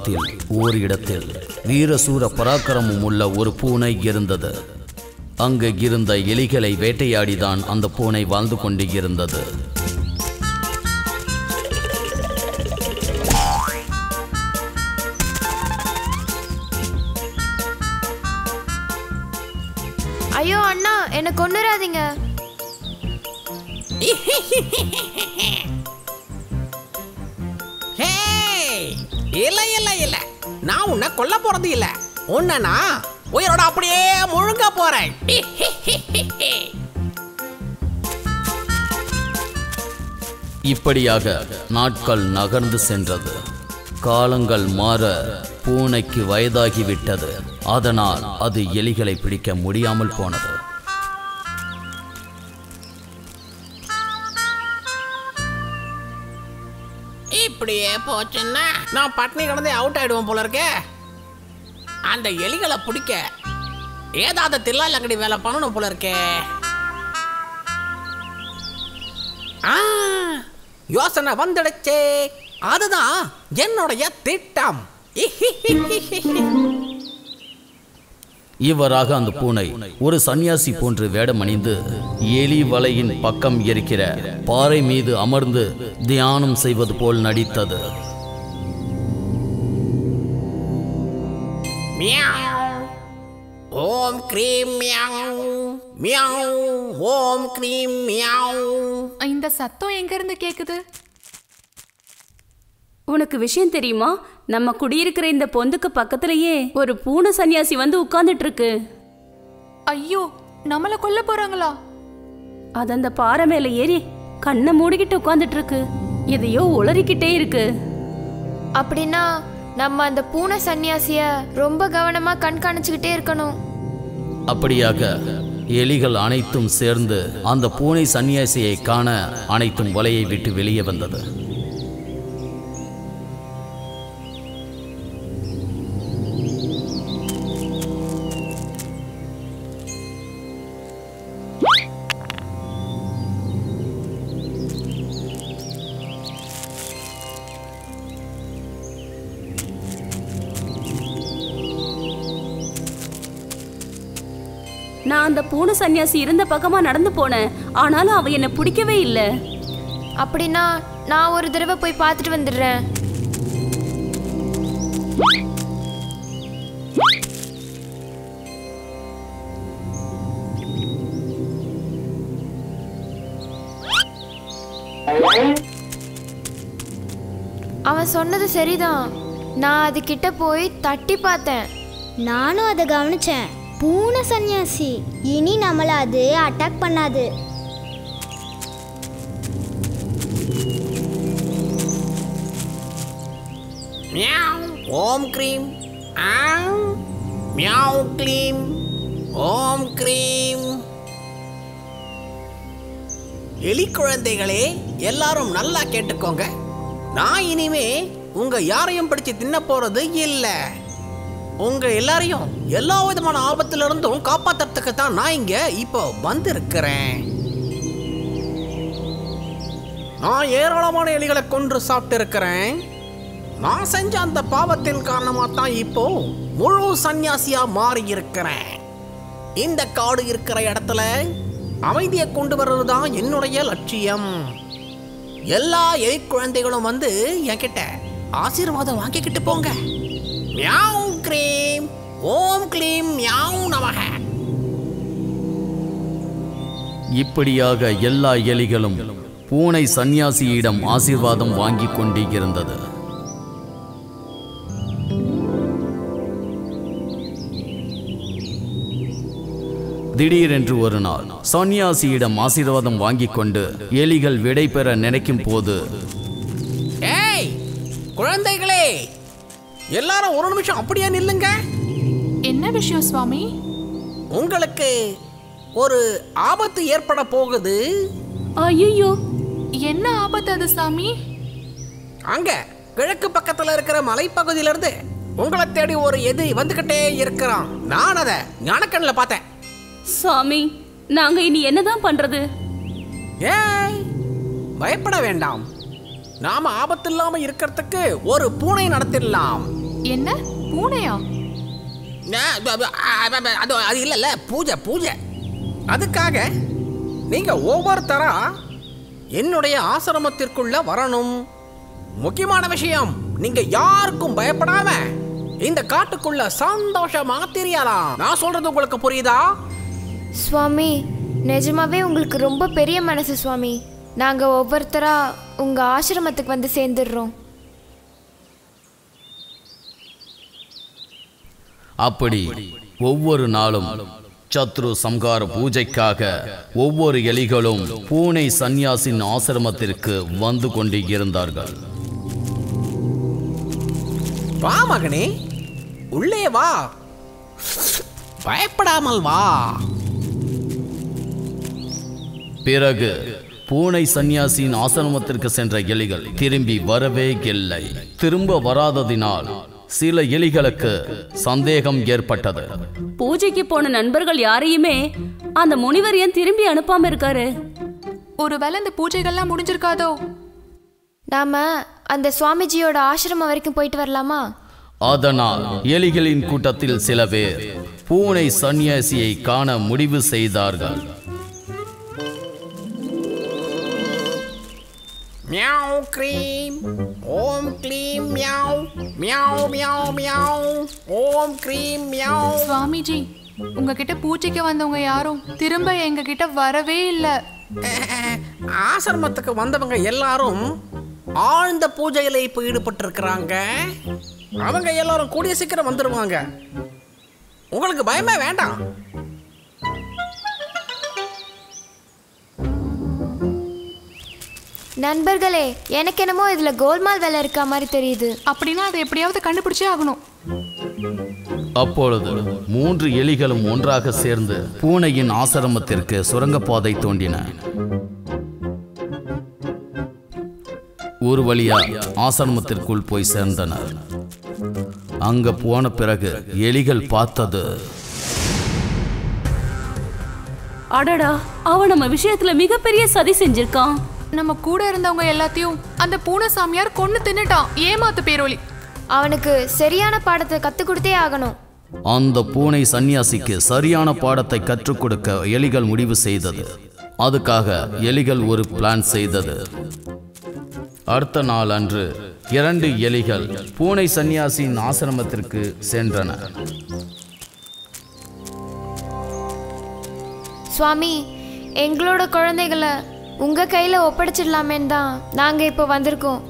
காலத்தில் ஓரிடத்தில் வீரசூர பராக்கிரமம் உள்ள ஒரு பூனை இருந்தது அங்கு இருந்த எலிகளை வேட்டையாடிதான் அந்த பூனை வாழ்ந்து கொண்டு இருந்தது ஐயோ அண்ணா என்னை கொண்டுறாதீங்க ஹே இல்ல இல்ல இல்ல நான் உன்னை கொல்ல போறது இல்ல உன்னை நான் உயிரோட அப்படியே முழுங்க போறேன் இப்படியாக நாட்கள் நகர்ந்து சென்றது காலங்கள் மாற பூனைக்கு வயதாகிவிட்டது அதனால் அது எலிகளை பிடிக்க முடியாமல் போனது இப்படியே போச்சுன்னா நான் பட்னி கிடந்தே அவுட் ஆயிடுவேன் போல இருக்கே அந்த எலிகளை பிடிக்க ஏதாவது தில்லாலங்கடி வேலை பண்ணணும் போல இருக்கே ஆ, யோசனை வந்துடுச்சே அதுதான் என்னுடைய திட்டம் இவ்வாறாக அந்த பூனை ஒரு சன்னியாசி போன்று வேடமணிந்து எலி வலையின் பக்கம் இருக்கிற பாறை மீது அமர்ந்து தியானம் செய்வது போல் நடித்தது மியாவ். ஓம் க்ரீம் மியாவ். மியாவ். ஓம் க்ரீம் மியாவ் இந்த சத்தம் எங்க இருந்து கேக்குது உனக்கு விஷயம் தெரியுமா நம்ம குடியிருக்கிற இந்த பொந்துக்கு பக்கத்திலேயே ஒரு பூனை சன்னியாசி வந்து உட்கார்ந்துட்டு இருக்கு ஐயோ நம்மள கொல்ல போறாங்களா அது அந்த பாறை மேல ஏறி கண்ணை மூடிக்கிட்டு உட்கார்ந்துட்டு இருக்கு எதையோ உளறிக்கிட்டே இருக்கு அப்படின்னா நம்ம அந்த பூனை சன்னியாசிய ரொம்ப கவனமா கண்காணிச்சுக்கிட்டே இருக்கணும் அப்படியாக எலிகள் அனைத்தும் சேர்ந்து அந்த பூனை சன்னியாசியை காண அனைத்தும் வலையை விட்டு வெளியே வந்தது நான் அந்த பூனை சன்னியாசி இருந்த பக்கமா நடந்து போனேன் ஆனாலும் அவ என்னை பிடிக்கவே இல்லை அப்படின்னா நான் ஒரு தடவை போய் பார்த்துட்டு வந்துடுறேன் அவன் சொன்னது சரிதான் நான் அது கிட்ட போய் தட்டி பார்த்தேன் நானும் அதை கவனிச்சேன் பூனை சன்னியாசி இனி நம்மள அது அட்டாக் பண்ணாது மியாவ் ஓம் க்ரீம் ஆம் மியாவ் க்ளீம் ஓம் க்ரீம் எலி குழந்தைகளே எல்லாரும் நல்லா கேட்டுக்கோங்க நான் இனிமே உங்க யாரையும் பிடிச்சு தின்ன போறது இல்ல உங்க எல்லாரையும் எல்லா விதமான ஆபத்துல இருந்தும் காப்பாத்துறதுக்கு தான் நான் இங்க இப்போ வந்திருக்கிறேன் நான் ஏராளமான எலிகளை கொன்று சாப்பிட்டு இருக்கிறேன் நான் செஞ்ச அந்த பாவத்தின் காரணமா தான் இப்போ முழு சந்நியாசியா மாறி இருக்கிறேன் இந்த காடு இருக்கிற இடத்துல அமைதியை கொண்டு வர்றது தான் என்னுடைய லட்சியம் எல்லா எலி குழந்தைகளும் வந்து என்கிட்ட ஆசீர்வாதம் வாங்கிக்கிட்டு போங்க மியாவ் க்ரீம் ஓம் க்ளீம் மியாவ் நமக இப்படியாக எல்லா எலிகளும் பூனை சந்நியாசியிடம் ஆசீர்வாதம் வாங்கிக் கொண்டே இருந்தது திடீரென்று ஒரு நாள் சன்னியாசியிடம் ஆசீர்வாதம் வாங்கிக் கொண்டு எலிகள் விடை பெற நினைக்கும் போது ஏய் குழந்தைகளே எல்லாரும் ஒரு நிமிஷம் அப்படியே நில்லுங்க என்ன விஷயம் சுவாமி உங்களுக்கு ஒரு ஆபத்து ஏற்பட போகுது ஐயோ என்ன ஆபத்து அது சாமி அங்க கிழக்கு பக்கத்துல இருக்கிற மலைப்பகுதியில இருந்து உங்களை தேடி ஒரு எதிரி வந்துகிட்டே இருக்கிறான் நான் அதை ஞானக்கண்ணில் பார்த்தேன் சாமி நாங்க இனி என்னதான் பண்றது ஏய் பயப்பட வேண்டாம் நாம ஆபத்து இல்லாம இருக்கிறதுக்கு ஒரு பூனை நடத்திடலாம் என்ன பூனையா ஆ, அது- அது- அது அது அது இல்லைல்ல பூஜை பூஜை அதுக்காக நீங்க ஒவ்வொருத்தரா என்னுடைய ஆசிரமத்திற்குள்ள வரணும் முக்கியமான விஷயம் நீங்க யாருக்கும் பயப்படாம இந்த காட்டுக்குள்ள சந்தோஷமா தெரியலாம் நான் சொல்றது உங்களுக்கு புரியுதா சுவாமி நிஜமாவே உங்களுக்கு ரொம்ப பெரிய மனசு சுவாமி நாங்க ஒவ்வொருத்தரா உங்க ஆசிரமத்துக்கு வந்து சேர்ந்துடுறோம் அப்படி ஒவ்வொரு நாளும் சத்ரு சம்கார பூஜைக்காக ஒவ்வொரு எலிகளும் பூனை சந்நியாசின் ஆசிரமத்திற்கு வந்து கொண்டு இருந்தார்கள் வா மகனே உள்ளே வா பயப்படாமல் வா பிறகு பூனை சந்நியாசியின் ஆசிரமத்திற்கு சென்ற எலிகள் திரும்பி வரவே இல்லை திரும்ப வராததினால் சில எலிகளுக்கு சந்தேகம் ஏற்பட்டது பூஜைக்கு போன நண்பர்கள் யாரையுமே அந்த முனிவர் ஏன் திரும்பி அனுப்பாம இருக்காரு ஒருவேளை இந்த பூஜைகள்லாம் முடிஞ்சிருக்காதோ நாம அந்த சுவாமிஜியோட ஆசிரமம் வரைக்கும் போயிட்டு வரலாமா அதனால் எலிகளின் கூட்டத்தில் சில பேர் பூனை சந்நியாசியை காண முடிவு செய்தார்கள் மியாவ் க்ரீம் ஓம் க்ளீம் மியாவ் மியாவ் மியாவ் மியாவ் ஓம் க்ரீம் மியாவ் சுவாமிஜி உங்ககிட்ட பூஜைக்கு வந்தவங்க யாரும் திரும்ப எங்க கிட்ட வரவே இல்லை ஆசிரமத்துக்கு வந்தவங்க எல்லாரும் ஆழ்ந்த பூஜையில இப்போ ஈடுபட்டு இருக்கிறாங்க அவங்க எல்லாரும் கூடிய சீக்கிரம் வந்துடுவாங்க உங்களுக்கு பயமே வேண்டாம் நண்பர்களே எனக்கு என்னமோ இதுல கோல்மால் வேலை இருக்க மாதிரி தெரியுது அப்படின்னா அதை எப்படியாவது கண்டுபிடிச்சே ஆகணும் அப்பொழுது மூன்று எலிகளும் ஒன்றாக சேர்ந்து பூனையின் ஆசிரமத்திற்கு சுரங்கப்பாதை தோண்டின ஒரு வழியா ஆசிரமத்திற்குள் போய் சேர்ந்தனர் அங்க போன பிறகு எலிகள் பார்த்தது அடடா அவன் நம்ம விஷயத்துல மிகப்பெரிய சதி செஞ்சிருக்கான் நம்ம கூட இருந்தவங்க எல்லாத்தையும் அந்த பூனை சாமியார் கொன்னு தின்னுட்டான் ஏமாத்து பேரோலி அவனுக்கு சரியான பாடத்தை கத்துக் கொடுத்தே ஆகணும் அந்த பூனை சந்நியாசிக்கு சரியான பாடத்தை கற்றுக் கொடுக்க எலிகள் முடிவு செய்தது அதுக்காக எலிகள் ஒரு பிளான் செய்தது அடுத்த நாள் அன்று இரண்டு எலிகள் பூனை சந்நியாசியின் ஆசிரமத்திற்கு சென்றன சுவாமி எங்களோட குழந்தைகளை உங்க கையில ஒப்படைச்சிடலாமேன்னு தான் நாங்க இப்போ வந்திருக்கோம்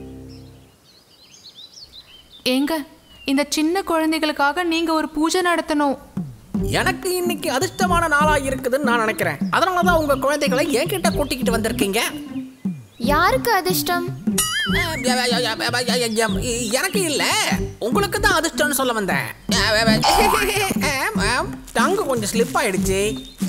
ஏங்க இந்த சின்ன குழந்தைகளுக்காக நீங்க ஒரு பூஜை நடத்தணும் எனக்கு இன்னைக்கு அதிர்ஷ்டமான நாளா இருக்குதுன்னு நான் நினைக்கிறேன் அதனால தான் உங்க குழந்தைகளை என்கிட்ட கூட்டிக்கிட்டு வந்திருக்கீங்க யாருக்கு அதிர்ஷ்டம் எனக்கு இல்ல உங்களுக்கு தான் அதிர்ஷ்டம்னு சொல்ல வந்தேன் டங்கு கொஞ்சம் ஸ்லிப் ஆயிடுச்சு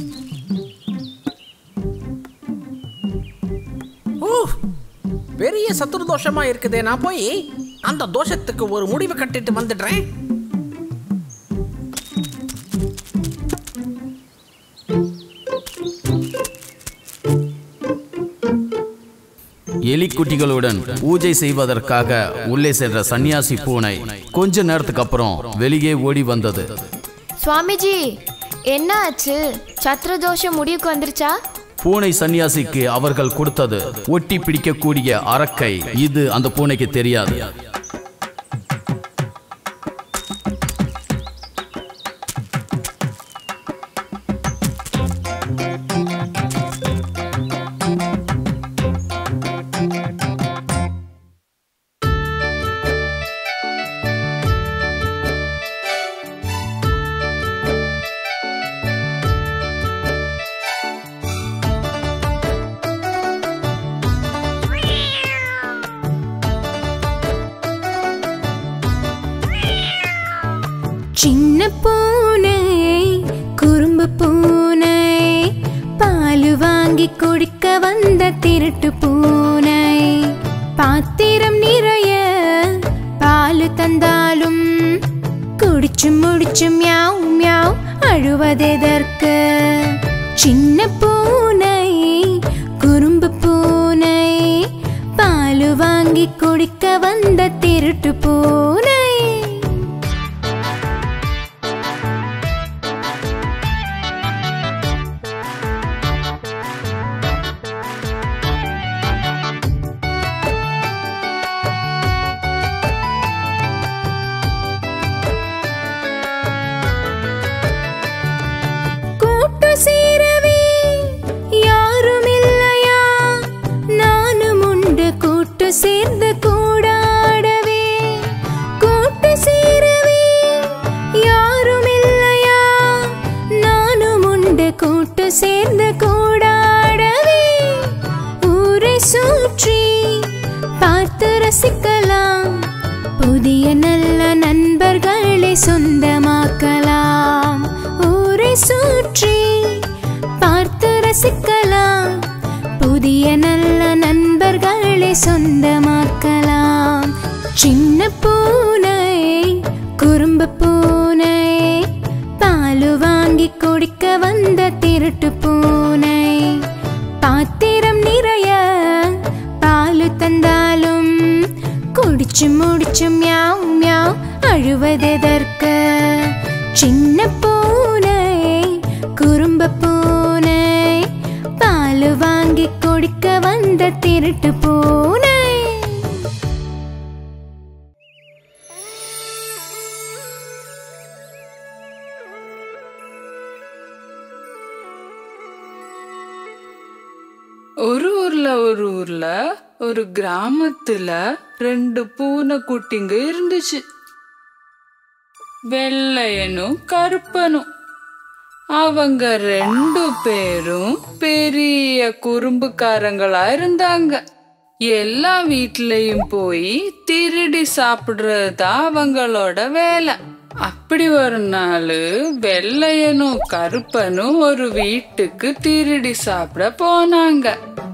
ஊஃப், பெரிய சத்துரு தோஷமா இருக்குதே நான் போய் அந்த தோஷத்துக்கு ஒரு முடிவு கட்டிட்டு வந்துடுறேன் எலிக்குட்டிகளுடன் பூஜை செய்வதற்காக உள்ளே சென்ற சந்நியாசி பூனை கொஞ்ச நேரத்துக்கு அப்புறம் வெளியே ஓடி வந்தது சுவாமிஜி என்ன ஆச்சு சத்ரு தோஷம் முடிவுக்கு வந்துருச்சா பூனை சந்நியாசிக்கு அவர்கள் கொடுத்தது ஒட்டி பிடிக்கக்கூடிய அரக்கை இது அந்த பூனைக்கு தெரியாது சின்ன பூனை குறும்பு பூனை பால் வாங்கி குடிக்க வந்த திருட்டு பூனை பாத்திரம் நிறைய பால் தந்தாலும் குடிச்சு முடிச்சு மியாவ் மியாவ் அழுவதெதற்கு சின்ன பூனை குறும்பு பூனை பால் வாங்கி குடிக்க வந்த திருட்டு பூனை கூட்டு சேரவே யாரும் இல்லையா நானும் உண்டு கூட்டு சேர்ந்து கூடாடவே கூட்டு சேரவே யாரும் இல்லையா நானும் உண்டு கூட்டு சேர்ந்து கூடாடவே ஊரை சுற்றி பார்த்து ரசிக்கலாம் புதிய நல்ல நண்பர்களை சொந்தமாக்கலாம் ஊரை சுற்றி பார்த்து ரசிக்கலாம் புதிய நல்ல நண்பர்களை சொந்தமாக்கலாம் சின்ன பூனை குறும்பு பூனை பாலு வாங்கி குடிக்க வந்த திருட்டு பூனை பாத்திரம் நிறைய பாலு தந்தாலும் குடிச்சு முடிச்சு மியாவ் மியாவ் அழுவதெதற்கு சின்ன பூனை குறும்ப பூனை பாலு வாங்கி குடிக்க வந்த திருட்டு பூனை ஒரு ஊர்ல ஒரு ஊர்ல ஒரு கிராமத்துல ரெண்டு பூனை குட்டிங்க இருந்துச்சு வெள்ளையனும் கருப்பனும் அவங்க ரெண்டு பேரும் பெரிய குறும்புக்காரங்களா இருந்தாங்க எல்லா வீட்லயும் போய் திருடி சாப்பிடுறது தான் அவங்களோட வேலை அப்படி ஒரு நாள் வெள்ளையனும் கருப்பனும் ஒரு வீட்டுக்கு திருடி சாப்பிட போனாங்க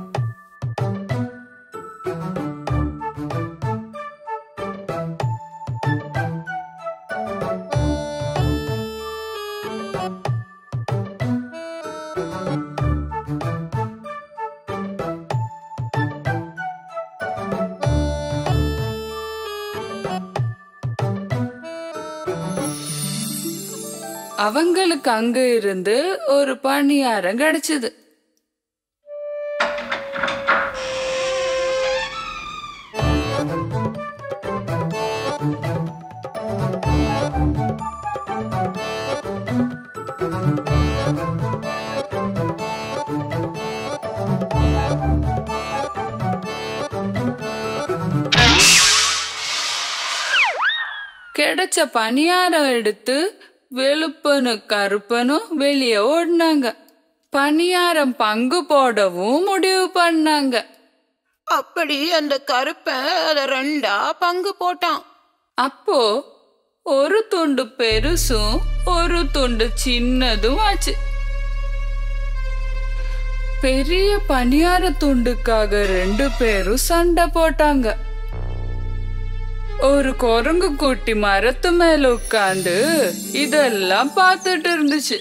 அவங்களுக்கு அங்க இருந்து ஒரு பணியாரம் கிடைச்சது கிடைச்ச பணியாரம் எடுத்து வெளுப்பனும் கருப்பனும் வெளியே ஓடினாங்க பணியாரம் பங்கு போடவும் முடிவு பண்ணாங்க அப்படி அந்த கருப்பன் அதை ரெண்டா பங்கு போட்டான் அப்போ ஒரு துண்டு பெருசும் ஒரு துண்டு சின்னதும் ஆச்சு பெரிய பணியார துண்டுக்காக ரெண்டு பேரும் சண்டை போட்டாங்க ஒரு குரங்கு குட்டி மரத்து மேல உட்காந்து இதெல்லாம் பார்த்துட்டு இருந்துச்சு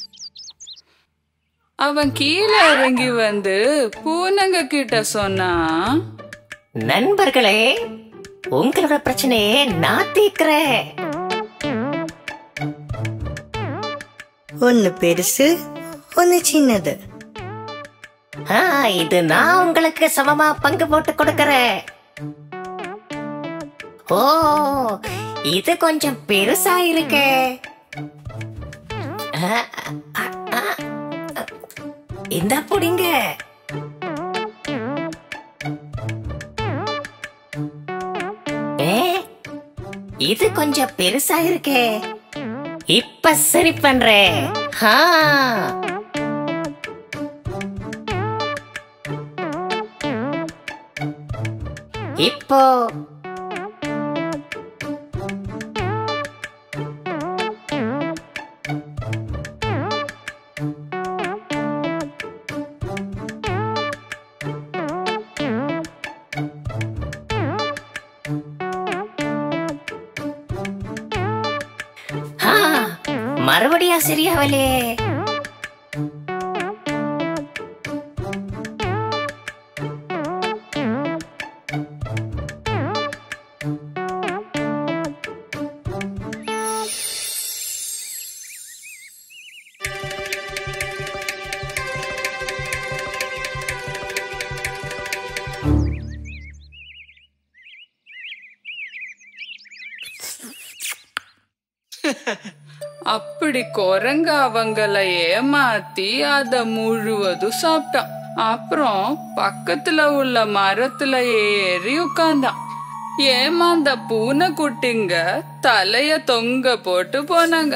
அவன் கீழே இறங்கி வந்து பூனைங்க கிட்ட சொன்னா நண்பர்களே உங்களோட பிரச்சனையை நான் தீர்க்கிறேன் ஒன்னு பெருசு ஒன்னு சின்னது ஆ, இது நான் உங்களுக்கு சமமா பங்கு போட்டு கொடுக்கறேன் ஓ இது கொஞ்சம் பெருசா இருக்கே ஆ, ஆ, ஆ, ஆ. இந்த புடிங்க ஏ இது கொஞ்சம் பெருசா இருக்கே இப்ப சரி பண்றேன் ஆ இப்போ ஆ, மறுபடியும் சரியாவலே அப்படி குரங்கு அவங்கள ஏமாத்தி அத முழுவதும் சாப்பிட்டான் அப்புறம் பக்கத்துல உள்ள மரத்துல ஏறி உட்கார்ந்தான் ஏமாந்த பூனைக்குட்டிங்க தலைய தொங்க போட்டு போனாங்க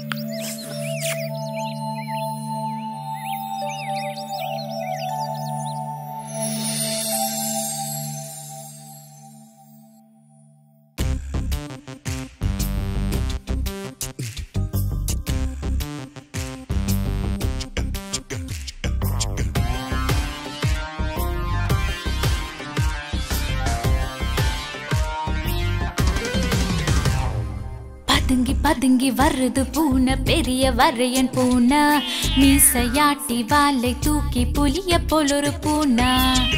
பதுங்கி பதுங்கி வருது பூனை பெரிய வரையன் பூனை மீசையாட்டி வாலை தூக்கி புலிய போல் ஒரு பூனை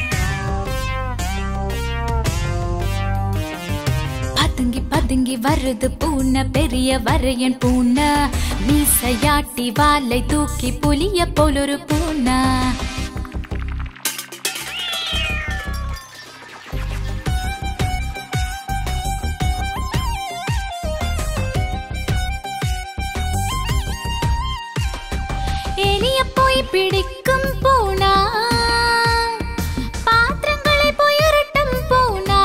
பதுங்கி பதுங்கி வருது பூனை பெரிய வரையன் பூனை மீசையாட்டி வாலை தூக்கி புலிய போல் ஒரு பூனை எலிய போய் பிடிக்கும் பூனா பாத்திரங்களை போய் உருட்டும் பூனா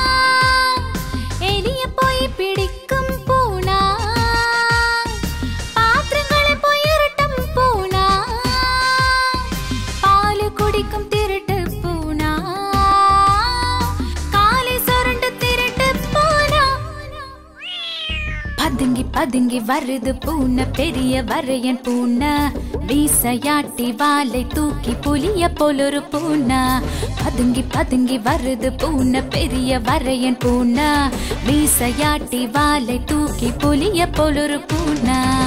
எலிய போய் பிடிக்கும் பூனா பாத்திரங்களை போய் உருட்டும் பூனா பால் குடிக்கும் திருட்டு பூனா காலை சுரண்டு திருட்டு பூனா பதுங்கி பதுங்கி வருது பூனை பெரிய வரையன் பூனை வீசையாட்டி வாலை தூக்கி புலிய போல் ஒரு பூனை பதுங்கி பதுங்கி வருது பூனை பெரிய வரையன் பூனை வீசையாட்டி வாலை தூக்கி புலிய போல் ஒரு பூனை